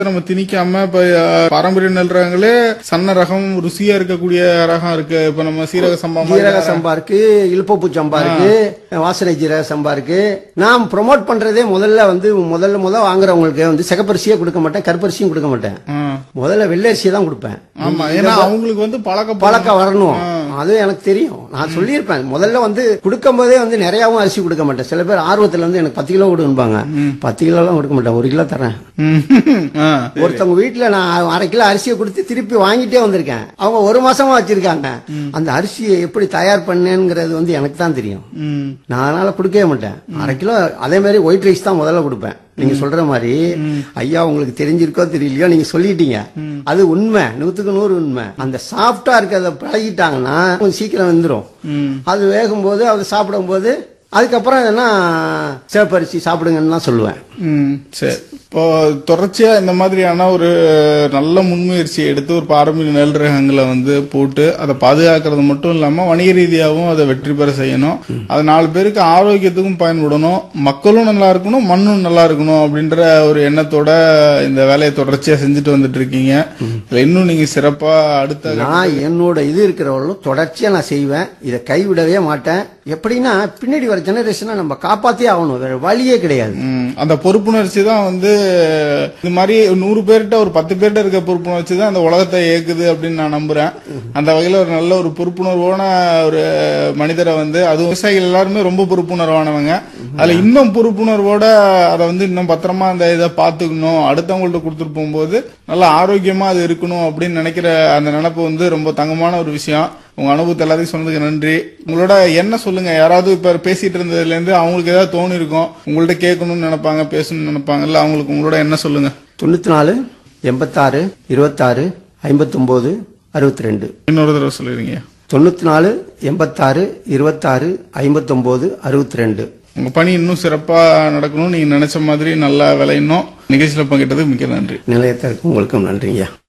நம்ம திணிக்காம இப்ப அஹ், பாரம்பரிய நெல் ரகங்களே சன்ன ரகம் ருசியா இருக்கக்கூடிய ரகம் இருக்கு இப்ப நம்ம சீரக சம்பா மாதிரி ஜீரக சம்பா இருக்கு இழுப்பப்பூ சம்பா இருக்கு வாசனை ஜீரக சம்பா இருக்கு நான் ப்ரோமோட் பண்றதே முதல்ல வந்து முதல்ல முதல்ல வாங்குறவங்களுக்கு வந்து சிகப்பரிசியே கொடுக்க மாட்டேன் கருப்பரிசியும் கொடுக்க மாட்டேன் ஆ. முதல்ல வெள்ளரிசியை தான் கொடுப்பேன் ஆமா ஏன்னா அவங்களுக்கு வந்து பழக்க பழக்கம் வரணும் அது எனக்கு தெரியும் நான் சொல்லியிருப்பேன் முதல்ல வந்து கொடுக்கும் போதே வந்து நிறையாவும் அரிசி கொடுக்க மாட்டேன் சில பேர் ஆர்வத்துல வந்து எனக்கு பத்து கிலோ கொடுப்பாங்க பத்து கிலோ எல்லாம் கொடுக்க மாட்டேன் ஒரு கிலோ தரேன் ஒருத்தவங்க வீட்டுல நான் அரை கிலோ அரிசியை கொடுத்து திருப்பி வாங்கிட்டே வந்திருக்கேன் அவங்க ஒரு மாசமா வச்சிருக்காங்க அந்த அரிசியை எப்படி தயார் பண்ணேங்கிறது வந்து எனக்கு தான் தெரியும் நான் அதனால கொடுக்கவே மாட்டேன் அரை கிலோ அதே மாதிரி ஒயிட் ரைஸ் தான் முதல்ல கொடுப்பேன் நீங்க சொல்ற மாதிரி ஐயா உங்களுக்கு தெரிஞ்சிருக்கோ தெரியலையோ நீங்க சொல்லிட்டீங்க அது உண்மை நூத்துக்கு நூறு உண்மை அந்த சாஃப்டா இருக்கிறத பழகிட்டாங்கன்னா கொஞ்சம் சீக்கிரம் வந்துடும் அது வேகும்போது அது சாப்பிடும்போது அதுக்கப்புறம் என்ன சேப்பரிசி சாப்பிடுங்கன்னு தான் சொல்லுவேன் ம், சரி இப்போ தொடர்ச்சியா இந்த மாதிரியான ஒரு நல்ல முன்முயற்சியை எடுத்து ஒரு பாரம்பரிய நெல் ரகங்களை வந்து போட்டு அதை பாதுகாக்கிறது மட்டும் இல்லாம வணிக ரீதியாகவும் அதை வெற்றி பெற செய்யணும் அது நாலு பேருக்கு ஆரோக்கியத்துக்கும் பயன்படணும் மக்களும் நல்லா இருக்கணும் மண்ணும் நல்லா இருக்கணும் அப்படின்ற ஒரு எண்ணத்தோட இந்த வேலையை தொடர்ச்சியா செஞ்சுட்டு வந்துட்டு இருக்கீங்க இதுல இன்னும் நீங்க சிறப்பா அடுத்த நான் என்னோட இது இருக்கிறவர்களும் தொடர்ச்சியா நான் செய்வேன் இதை கைவிடவே மாட்டேன் எப்படின்னா பின்னாடி வர ஜெனரேஷனை நம்ம காப்பாத்தியே ஆகணும் வேற வழியே கிடையாது ம், அந்த பொறுப்புணர்ச்சி தான் வந்து இந்த மாதிரி நூறு பேர்கிட்ட ஒரு பத்து பேர்கிட்ட இருக்க பொறுப்புணர்ச்சி தான் அந்த உலகத்தை இயக்குது அப்படின்னு நான் நம்புறேன் அந்த வகையில ஒரு நல்ல ஒரு பொறுப்புணர்வான ஒரு மனிதரை வந்து அது விவசாயிகள் எல்லாருமே ரொம்ப பொறுப்புணர்வானவங்க அதுல இன்னும் பொறுப்புணர்வோட அதை வந்து இன்னும் பத்திரமா அந்த இதை பாத்துக்கணும் அடுத்தவங்கள்ட்ட கொடுத்துட்டு போகும்போது நல்லா ஆரோக்கியமா அது இருக்கணும் அப்படின்னு நினைக்கிற அந்த நினைப்பு வந்து ரொம்ப தங்கமான ஒரு விஷயம் உங்க அனுபவத்தை எல்லாத்தையும் சொன்னதுக்கு நன்றி உங்களோட என்ன சொல்லுங்க யாராவது இப்ப பேசிட்டு இருந்ததுல இருந்து அவங்களுக்கு ஏதாவது தோணி இருக்கும் உங்கள்ட்ட கேட்கணும்னு நினைப்பாங்க பேசணும்னு நினைப்பாங்கல்ல அவங்களுக்கு உங்களோட என்ன சொல்லுங்க தொண்ணூத்தி நாலு எண்பத்தாறு இருபத்தாறு ஐம்பத்தொம்போது அறுபத்தி ரெண்டு இன்னொரு தடவை சொல்லிருங்க தொண்ணூத்தி நாலு எண்பத்தாறு இருபத்தாறு ஐம்பத்தொம்போது அறுபத்தி ரெண்டு உங்க பணி இன்னும் சிறப்பா நடக்கணும் நீங்க நினைச்ச மாதிரி நல்லா விளையணும் நிகழ்ச்சியில பங்கிட்டதுக்கு மிக்க நன்றி நிலையத்திற்கு உங்களுக்கும் நன்றிங்க